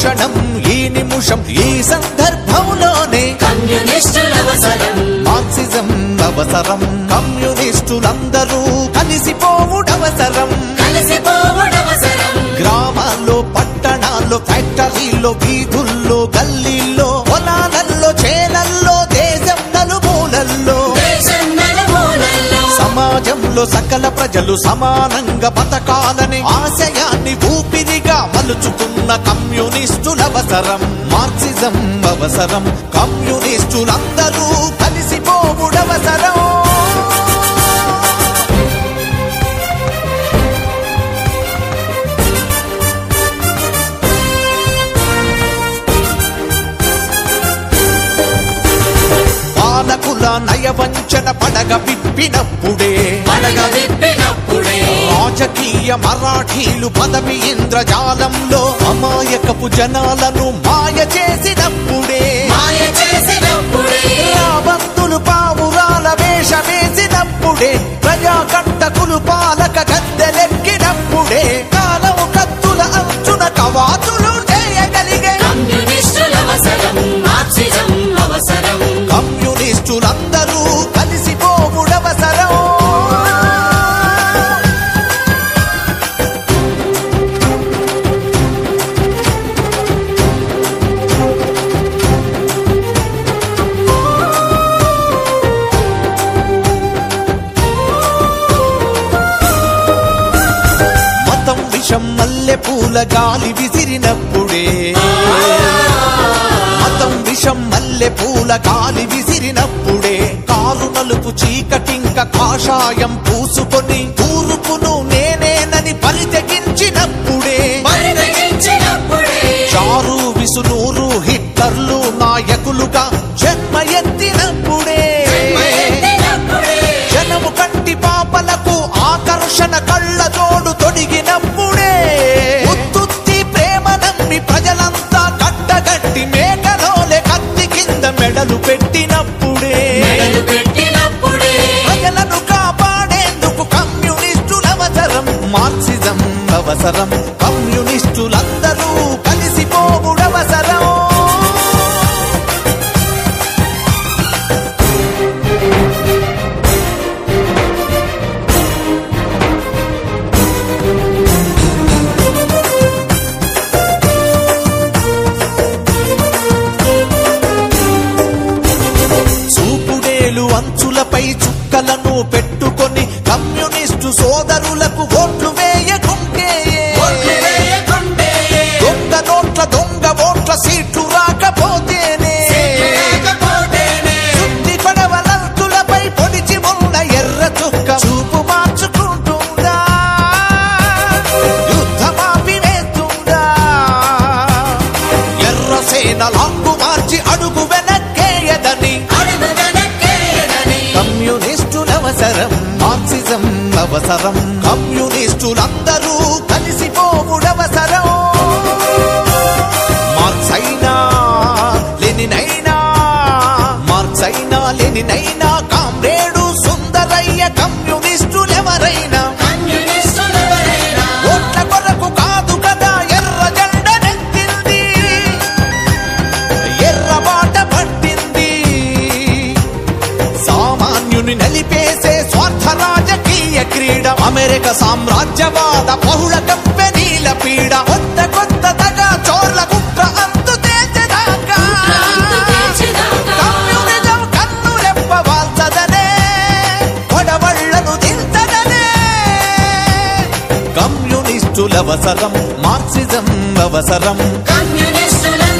క్షణం ఈ నిమిషం ఈ సందర్భంలోనే కమ్యూనిస్టుల అవసరం మార్క్సిజం అవసరం కమ్యూనిస్టులందరూ కలిసిపోవుడవసరం కలిసిపోవడవసరం గ్రామాల్లో పట్టణాల్లో ఫ్యాక్టరీల్లో వీధుల్లో గల్లీల్లో పొలాలల్లో చేలల్లో దేశం నలుమూలల్లో దేశం నలుమూలల్లో సమాజంలో సకల ప్రజలు సమానంగా బతకాలని ఆశయాన్ని ఊపిరిగా మలుచుకున్న కమ్యూనిస్టుల అవసరం మార్క్సిజం అవసరం కమ్యూనిస్టులందరూ కలిసిపోవుడవసరం పాలకుల నయవంచన పడగ విప్పినప్పుడే పడగ విప్పినప్పుడే రాజకీయ మరాఠీలు పదవి ఇంద్రజాలంలో అమాయకపు జనాలను మాయ చేసినప్పుడే మాయ చేసినప్పుడే రాబంతులు పావురాల వేషమేసినప్పుడే ప్రజాకంటకులు పాలక గద్దెలెక్కినప్పుడే కాలము కత్తుల అంచున కవాతులు చేయగలిగే కమ్యూనిస్టుల అవసరం మార్క్సిజం అవసరం కమ్యూనిస్టులందరూ కలిసిపోవుడవసరం మతం విషం మల్లె పూల గాలి విసిరినప్పుడే మతం విషం మల్లె పూల గాలి విసిరినప్పుడే కారు నలుపు చీకటింక కాషాయం పూసుకొని తూర్పును నేనేనని పరితెగించినప్పుడే పరిగణించినప్పుడే చారు విసునూరు హిట్లర్లు నాయకులుగా జన్మ ఎత్తినప్పుడే ఎత్తినప్పుడే జనము కంటి పాపలకు ఆకర్షణ కళ్ళ జోడు తొడిగినప్పుడే ఉత్తుత్తి ప్రేమ నమ్మి ప్రజలంతా కట్టగట్టి మేకలోలే కత్తి కింద మెడలు పెట్టినప్పుడే మెడలు పెట్టినప్పుడే ప్రజలను కాపాడేందుకు కమ్యూనిస్టుల అవసరం మార్క్సిజం అవసరం కమ్యూనిస్టులందరూ కలిసిపోవుడవసరం చూపుడేలు అంచులపై చుక్కలను పెట్టుకొని కమ్యూనిస్టు సోదరులకు ఓట్లు వేయకుంటే ఓట్లు వేయకుంటే దొంగ నోట్ల దొంగ ఓట్ల సీట్లు రాకపోతేనే లేకపోతేనే చుట్టి పడవలంతులపై పొడిచి ఉన్న ఎర్ర చుక్క చూపు మార్చుకుంటుందా యుద్ధమాపి వేస్తుందా ఎర్ర సేన లాంగు మార్చి అడుగు వెనక్కేయదని అడుగు వెనక్కేయదని కమ్యూనిస్టుల అవసరం మార్క్సిజం అవసరం కమ్యూనిస్టులందరూ కలిసిపోవుడవసరం మార్క్స్ అయినా లెనినైనా మార్క్స్ అయినా లెనినైనా కామ్రేడు సుందరయ్య కమ్యూనిస్టులెవరైనా కమ్యూనిస్టులెవరైనా ఓట్ల కొరకు కాదు కదా ఎర్ర జెండనెత్తింది ఎర్ర బాట పట్టింది సామాన్యుని నలిపేసే స్వార్థ రాజకీయ క్రీడ అమెరికా సామ్రాజ్యవాద బహుళ కంపెనీల పీడ కొత్త కొత్త తగా చోర్ల కుట్ర అంతు తేల్చేదాకా అంతు తేల్చేదాకా. కమ్యూనిజం కన్ను రెప్ప వాల్చదనే కొడవళ్లను దించదనే కమ్యూనిస్టుల అవసరం మార్క్సిజం అవసరం కమ్యూనిస్టుల